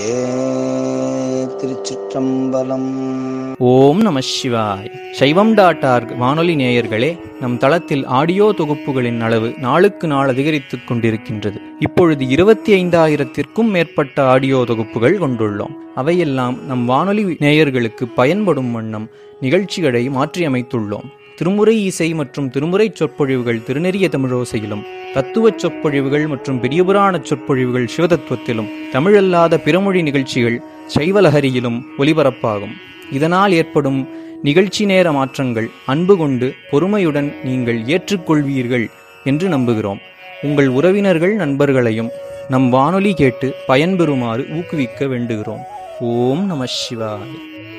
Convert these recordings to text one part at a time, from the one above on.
திருச்சிற்றம்பலம் ஓம் நம சிவாய் சைவம் டாட் ஆர்க் வானொலி நேயர்களே நம் தளத்தில் ஆடியோ தொகுப்புகளின் அளவு நாளுக்கு நாள் அதிகரித்துக் கொண்டிருக்கின்றது இப்பொழுது இருபத்தி ஐந்தாயிரத்திற்கும் மேற்பட்ட ஆடியோ தொகுப்புகள் கொண்டுள்ளோம் அவையெல்லாம் நம் வானொலி நேயர்களுக்கு பயன்படும் வண்ணம் நிகழ்ச்சிகளை மாற்றியமைத்துள்ளோம் திருமுறை இசை மற்றும் திருமுறை சொற்பொழிவுகள் திருநெறிய தமிழோசையிலும் தத்துவச் சொற்பொழிவுகள் மற்றும் பெரியபுராண சொற்பொழிவுகள் சிவதத்துவத்திலும் தமிழல்லாத பிறமொழி நிகழ்ச்சிகள் சைவலஹரியிலும் ஒலிபரப்பாகும் இதனால் ஏற்படும் நிகழ்ச்சி நேர மாற்றங்கள் அன்பு கொண்டு பொறுமையுடன் நீங்கள் ஏற்றுக்கொள்வீர்கள் என்று நம்புகிறோம் உங்கள் உறவினர்கள் நண்பர்களையும் நம் வானொலி கேட்டு பயன்பெறுமாறு ஊக்குவிக்க வேண்டுகிறோம் ஓம் நம சிவாய்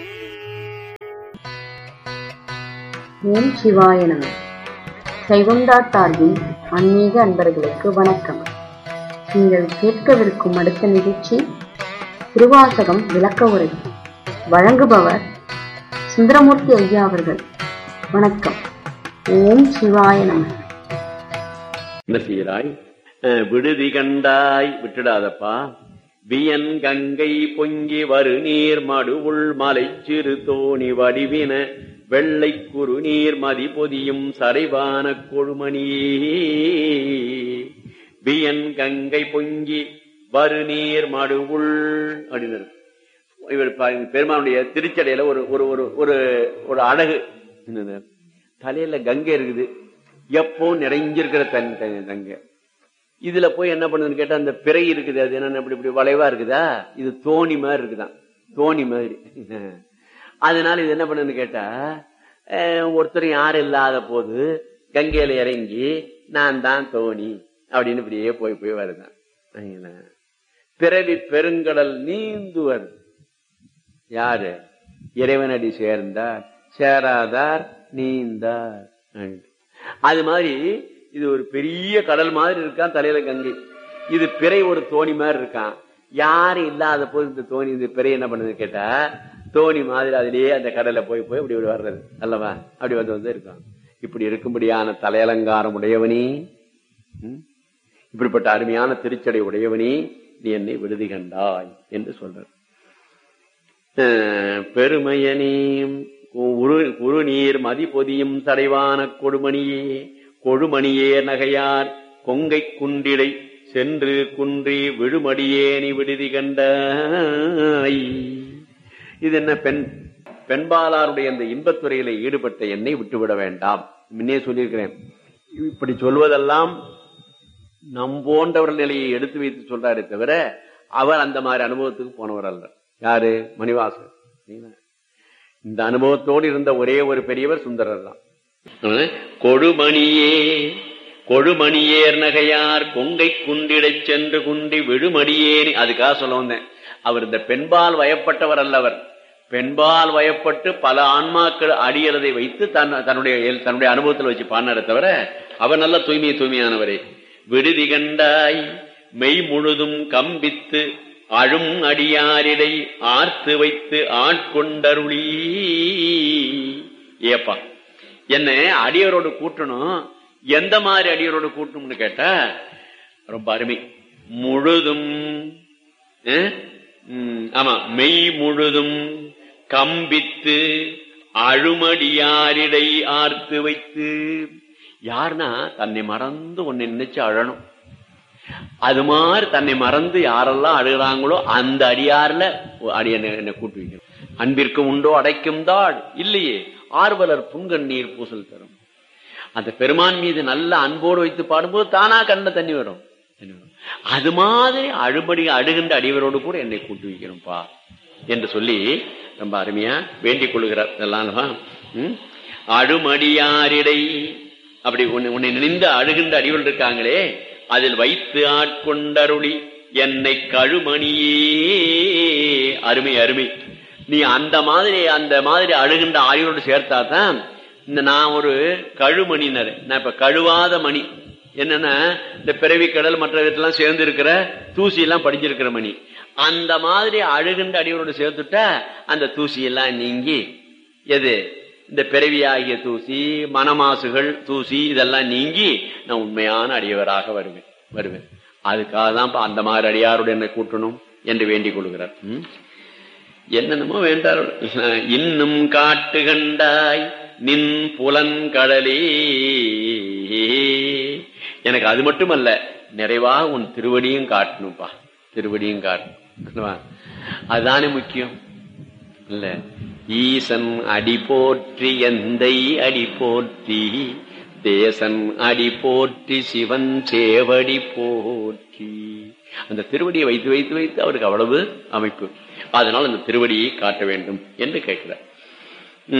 ஓம் சிவாய நம சைவம் டாட் ஆர்வின் ஆன்மீக அன்பர்களுக்கு வணக்கம் நீங்கள் கேட்கவிருக்கும் அடுத்த நிகழ்ச்சி திருவாசகம் விளக்க உரை வழங்குபவர் சுந்தரமூர்த்தி ஐயா அவர்கள் வணக்கம் ஓம் சிவாய நம என்ன செய்கிறாய் அஹ், விடுதி கண்டாய் விட்டுடாதப்பா வியன் கங்கை பொங்கி வரு நீர் மடுவுள் மலை சிறு தோணி வடிவின வெள்ளை குறு நீர் மதி பொதியும் சரைவான கொழுமணியே வியன் கங்கை பொங்கி வரு நீர் மடுவுள் அப்படின்னாரு இவர் பாருங்க, பெருமானுடைய திருச்சடையில ஒரு ஒரு ஒரு ஒரு ஒரு அழகு என்னது தலையில கங்கை இருக்குது எப்போ நிறைஞ்சிருக்கிற தன் தன் கங்கை இதுல போய் என்ன பண்ணுதுன்னு கேட்டா அந்த பிறை இருக்குது அது என்ன இப்படி இப்படி வளைவா இருக்குதா இது தோணி மாதிரி இருக்குதான் தோணி மாதிரி அதனால இது என்ன பண்ணுதுன்னு கேட்டா அஹ், ஒருத்தர் யாரும் இல்லாத போது கங்கையில இறங்கி நான் தான் தோணி அப்படின்னு இப்படியே போய் போய் வருதான் சரிங்களா? பிறவி பெருங்கடல் நீந்துவர் யாரு இறைவனடி சேர்ந்தார் சேராதார் நீந்தார் அது மாதிரி இது ஒரு பெரிய கடல் மாதிரி இருக்கான் தலையில கங்கை இது பிறை ஒரு தோணி மாதிரி இருக்கான் யாரும் இல்லாத போது இந்த தோணி இந்த பிறை என்ன பண்ணுது கேட்டா தோணி மாதிரி அதிலேயே அந்த கடல்ல போய் போய் இப்படி இப்படி வர்றது அல்லவா அப்படி வந்து வந்து இருக்கான் இப்படி இருக்கும்படியான தலையலங்காரம் உடையவனே ம்? இப்படிப்பட்ட அருமையான திருச்சடை உடையவனே நீ என்னை விடுதி கண்டாய் என்று சொல்றார் அஹ் பெருமையனே உரு உரு நீர் மதி பொதியும் தடைவான கொடுமணியே கொழுமணியே நகையார் கொங்கை குண்டிடை சென்று குன்றி விழுமடியேனி விடுதி கண்டாய் இது என்ன பெண் பெண்பாலாருடைய அந்த இன்பத்துறையில ஈடுபட்ட என்னை விட்டுவிட வேண்டாம் முன்னே சொல்லியிருக்கிறேன் இப்படி சொல்வதெல்லாம் நம் போன்றவர்கள் நிலையை எடுத்து வைத்து சொல்றாரே தவிர அவர் அந்த மாதிரி அனுபவத்துக்கு போனவர் அல்ல யாரு மணிவாசர் சரிங்களா? இந்த அனுபவத்தோடு இருந்த ஒரே ஒரு பெரியவர் சுந்தரர் தான் அஹ், கொடுமணியே கொடுமணியேர் நகையார் கொங்கை குண்டிடச் சென்று குண்டி விழுமடியேனி அதுக்காக சொல்ல வந்தேன் அவர் இந்த பெண்பால் வயப்பட்டவர் அல்லவர் பெண்பால் வயப்பட்டு பல ஆன்மாக்கள் அடியறதை வைத்து தன் தன்னுடைய இயல்- தன்னுடைய அனுபவத்தில் வச்சு பாடினாரே தவிர அவர் நல்ல தூய்மை தூய்மையானவரே விடுதி கண்டாய் மெய் முழுதும் கம்பித்து அழும் அடியாரிடை ஆர்த்து வைத்து ஆட்கொண்டருளி ஏப்பா என்ன அடியரோடு கூட்டணும் எந்த மாதிரி அடியரோடு கூட்டணும்னு கேட்டா ரொம்ப அருமை முழுதும் அஹ், ம், ஆமா மெய் முழுதும் கம்பித்து அழுமடியாரிடை ஆர்த்து வைத்து யாருன்னா தன்னை மறந்து உன்னை நினைச்சு அழணும் அது மாதிரி தன்னை மறந்து யாரெல்லாம் அழுகிறாங்களோ அந்த அடியார்ல அடி என்ன என்னை கூட்டு வைக்கணும் அன்பிற்கு உண்டோ அடைக்கும் தாள் இல்லையே ஆர்வலர் புங்கண்ணீர் பூசல் தரும் அந்த பெருமான் மீது நல்ல அன்போடு வைத்து பாடும்போது தானா கண்ண தண்ணி வரும் தண்ணி வரும். அது மாதிரி அழுபடி அழுகின்ற அடிவரோடு கூட என்னை கூட்டு வைக்கணும்பா என்று சொல்லி ரொம்ப அருமையா வேண்டிக் கொள்கிறார் இதெல்லாம் அல்லவா? ம்? அழுமடியாரிடை அப்படி உன்னை உன்னை நினைந்து அழுகின்ற அடிவர்கள் இருக்காங்களே அதில் வைத்து ஆட்கொண்டருளி என்னை கழுமணியே அருமை அருமை நீ அந்த மாதிரி அந்த மாதிரி அழுகின்ற ஆய்வோடு சேர்த்தாதான் இந்த நான் ஒரு கழுமணினர் நான் இப்ப கழுவாத மணி என்னன்னா இந்த பிறவி கடல் மற்ற விதத்தெல்லாம் சேர்ந்து இருக்கிற தூசி எல்லாம் படிஞ்சிருக்கிற மணி அந்த மாதிரி அழுகின்ற அடியோடு சேர்த்துட்டா அந்த தூசி எல்லாம் நீங்கி எது இந்த பிறவியாகிய தூசி மனமாசுகள் தூசி இதெல்லாம் நீங்கி நான் உண்மையான அடியவராக வருவேன் வருவேன் அதுக்காக தான் இப்ப அந்த மாதிரி அடியாரோட என்னை கூட்டணும் என்று வேண்டிக் கொள்கிறார் ம்? என்னென்னமோ வேண்டார் இன்னும் காட்டு கண்டாய் நின் புலன்கடலே எனக்கு அது மட்டுமல்ல நிறைவா உன் திருவடியும் காட்டணும்ப்பா திருவடியும் காட்டணும் அதுதானே முக்கியம் இல்ல ஈசன் அடி போற்றி எந்தை அடி போற்றி தேசன் அடி போற்றி சிவன் சேவடி போற்றி அந்த திருவடியை வைத்து வைத்து வைத்து அவருக்கு அவ்வளவு அமைப்பு அதனால் அந்த திருவடியை காட்ட வேண்டும் என்று கேட்கிறார்